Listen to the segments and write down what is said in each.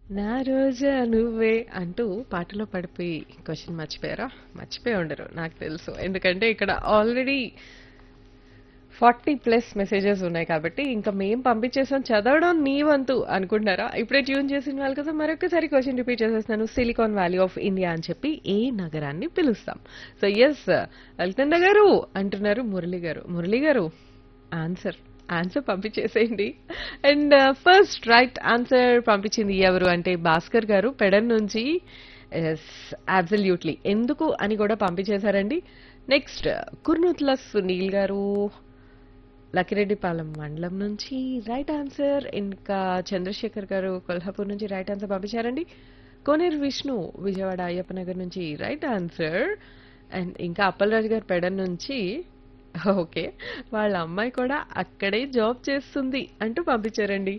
నా రోజా నువ్వే అంటూ పాటలో పడిపోయి క్వశ్చన్ మర్చిపోయారా మర్చిపోయి ఉండరు నాకు తెలుసు ఎందుకంటే ఇక్కడ ఆల్రెడీ ఫార్టీ ప్లస్ మెసేజెస్ ఉన్నాయి కాబట్టి ఇంకా మేం పంపించేసాం చదవడం నీ వంతు అనుకుంటున్నారా ఇప్పుడే ట్యూన్ చేసిన వాళ్ళ కోసం మరొకసారి క్వశ్చన్ రిపీట్ చేసేస్తున్నాను సిలికాన్ వ్యాలీ ఆఫ్ ఇండియా అని చెప్పి ఏ నగరాన్ని పిలుస్తాం సో ఎస్ లలితండ గారు అంటున్నారు మురళి గారు మురళి గారు ఆన్సర్ ఆన్సర్ పంపించేసేయండి అండ్ ఫస్ట్ రైట్ ఆన్సర్ పంపించింది ఎవరు అంటే భాస్కర్ గారు పెడన్ నుంచి ఎస్ అబ్సల్యూట్లీ ఎందుకు అని కూడా పంపించేశారండి నెక్స్ట్ కుర్నూత్ల సునీల్ గారు లకిరెడ్డిపాలెం మండలం నుంచి రైట్ ఆన్సర్ ఇంకా చంద్రశేఖర్ గారు కొల్హాపూర్ నుంచి రైట్ ఆన్సర్ పంపించారండి కోనేరు విష్ణు విజయవాడ అయ్యప్ప నగర్ నుంచి రైట్ ఆన్సర్ అండ్ ఇంకా అప్పలరాజు గారు పెడన్ నుంచి ఓకే వాళ్ళ అమ్మాయి కూడా అక్కడే జాబ్ చేస్తుంది అంటూ పంపించారండి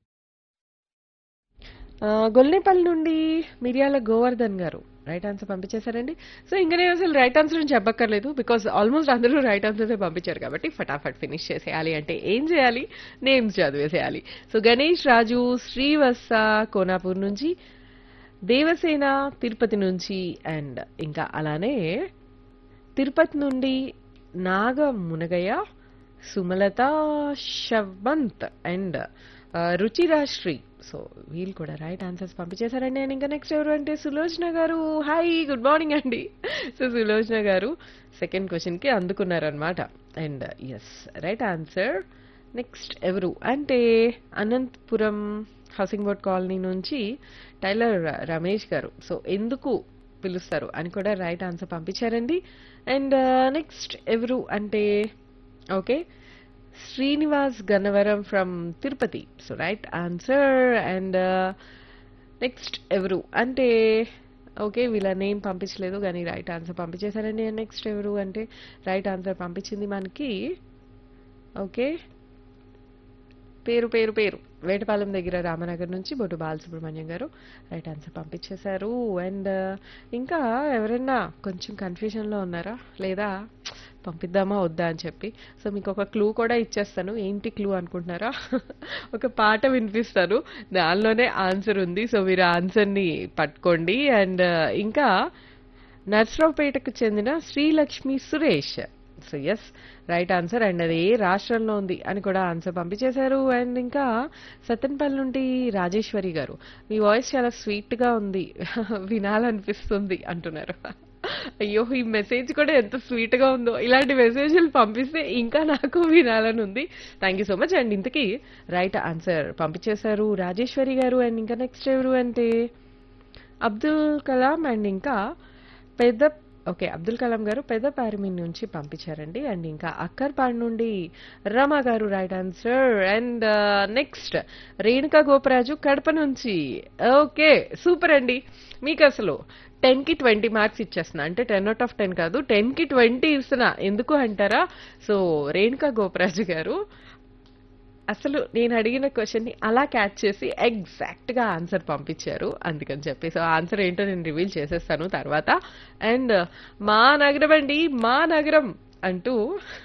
ఆ, గొల్నేపల్లి నుండి మిరియాల గోవర్ధన్ గారు రైట్ ఆన్సర్ పంపించేశారండి సో ఇంకా నేను అసలు రైట్ ఆన్సర్ అని చెప్పక్కర్లేదు బికాస్ ఆల్మోస్ట్ అందరూ రైట్ ఆన్సర్సే పంపించారు కాబట్టి ఫటాఫట్ ఫినిష్ చేసేయాలి అంటే ఏం చేయాలి నేమ్స్ చదివేసేయాలి సో గణేష్ రాజు శ్రీవత్స కోనాపూర్ నుంచి దేవసేన తిరుపతి నుంచి అండ్ ఇంకా అలానే తిరుపతి నుండి నాగ మునగయ్య సుమలత షవంత్ అండ్ రుచిరాశ్రీ సో వీళ్ళు కూడా రైట్ ఆన్సర్స్ పంపించేశారండి అండ్ ఇంకా నెక్స్ట్ ఎవరు అంటే Sulochana garu hi good morning అండి సో సులోచన గారు సెకండ్ క్వశ్చన్కి అందుకున్నారనమాట and yes right answer next ఎవరు అంటే అనంతపురం హౌసింగ్ బోర్డ్ కాలనీ నుంచి టైలర్ రమేష్ గారు సో ఎందుకు పిలుస్తారు అని కూడా రైట్ ఆన్సర్ పంపించారండి అండ్ నెక్స్ట్ ఎవరు అంటే okay Srinivas Gannavaram from Tirupati so right answer and next ఎవరు అంటే ఓకే వీళ్ళ నేమ్ పంపించలేదు కానీ రైట్ ఆన్సర్ పంపించేశారండి నెక్స్ట్ ఎవరు అంటే రైట్ ఆన్సర్ పంపించింది మనకి ఓకే పేరు పేరు పేరు వేటపాలెం దగ్గర రామనగర్ నుంచి బొట్టు బాలసుబ్రహ్మణ్యం గారు రైట్ ఆన్సర్ పంపించేశారు అండ్ ఇంకా ఎవరైనా కొంచెం కన్ఫ్యూజన్లో ఉన్నారా లేదా పంపిద్దామా వద్దా అని చెప్పి సో మీకు ఒక క్లూ కూడా ఇచ్చేస్తాను ఏంటి క్లూ అనుకుంటున్నారా ఒక పాట వినిపిస్తాను దానిలోనే ఆన్సర్ ఉంది సో మీరు ఆన్సర్ని పట్టుకోండి అండ్ ఇంకా నర్సరావుపేటకు చెందిన Srilakshmi Suresh so yes right answer and అది ఏ రాష్ట్రంలో ఉంది అని కూడా ఆన్సర్ పంపించేశారు అండ్ ఇంకా సత్తెనపల్లి నుండి రాజేశ్వరి గారు మీ వాయిస్ చాలా స్వీట్ గా ఉంది వినాలనిపిస్తుంది అంటున్నారు అయ్యో ఈ మెసేజ్ కూడా ఎంత స్వీట్ గా ఉందో ఇలాంటి మెసేజ్లు పంపిస్తే ఇంకా నాకు వినాలని ఉంది thank you so much and ఇంతకీ రైట్ ఆన్సర్ పంపించేశారు రాజేశ్వరి గారు అండ్ ఇంకా నెక్స్ట్ ఎవరు అంటే అబ్దుల్ కలాం అండ్ ఇంకా పెద్ద ఓకే అబ్దుల్ కలాం గారు పెద్ద పారిమిన్ నుంచి పంపించారండి అండ్ ఇంకా అక్కర్పాడ్ నుండి Rama garu right answer and next Renuka Goparaju Kadapa నుంచి ఓకే సూపర్ అండి మీకు అసలు టెన్ కి ట్వంటీ మార్క్స్ ఇచ్చేస్తున్నా అంటే టెన్ అవుట్ ఆఫ్ టెన్ కాదు టెన్ కి ట్వంటీ ఇస్తున్నా ఎందుకు అంటారా సో రేణుకా గోపరాజు గారు అసలు నేను అడిగిన క్వశ్చన్ ని అలా క్యాచ్ చేసి ఎగ్జాక్ట్ గా ఆన్సర్ పంపించారు అందుకని చెప్పి సో ఆన్సర్ ఏంటో నేను రివీల్ చేసేస్తాను తర్వాత అండ్ మా నగరం అండి మా నగరం అంటూ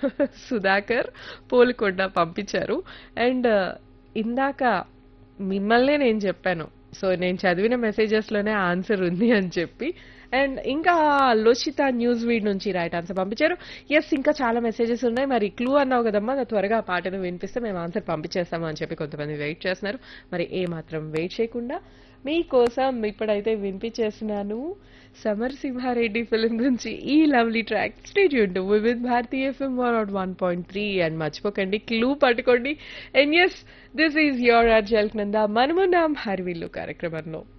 సుధాకర్ పోల్కొండ పంపించారు అండ్ ఇందాక మిమ్మల్నే నేను చెప్పాను సో నేను చదివిన మెసేజెస్ లోనే ఆన్సర్ ఉంది అని చెప్పి అండ్ ఇంకా లోషిత న్యూస్ వీడ్ నుంచి రైట్ ఆన్సర్ పంపించారు ఎస్ ఇంకా చాలా మెసేజెస్ ఉన్నాయి మరి క్లూ అన్నావు కదమ్మా అది త్వరగా ఆ పాటను వినిపిస్తే మేము ఆన్సర్ పంపించేస్తాము అని చెప్పి కొంతమంది వెయిట్ చేస్తున్నారు మరి ఏ మాత్రం వెయిట్ చేయకుండా మీకోసం ఇప్పుడైతే వినిపించేస్తున్నాను సమర్ సింహారెడ్డి ఫిలిం నుంచి ఈ లవ్లీ ట్రాక్ స్టేజ్ ఉంటూ with Bharatiya FM one naught one point three and మర్చిపోకండి క్లూ పట్టుకోండి and yes this is your R Jalaknanda మనమున్నాం హర్విల్లు కార్యక్రమంలో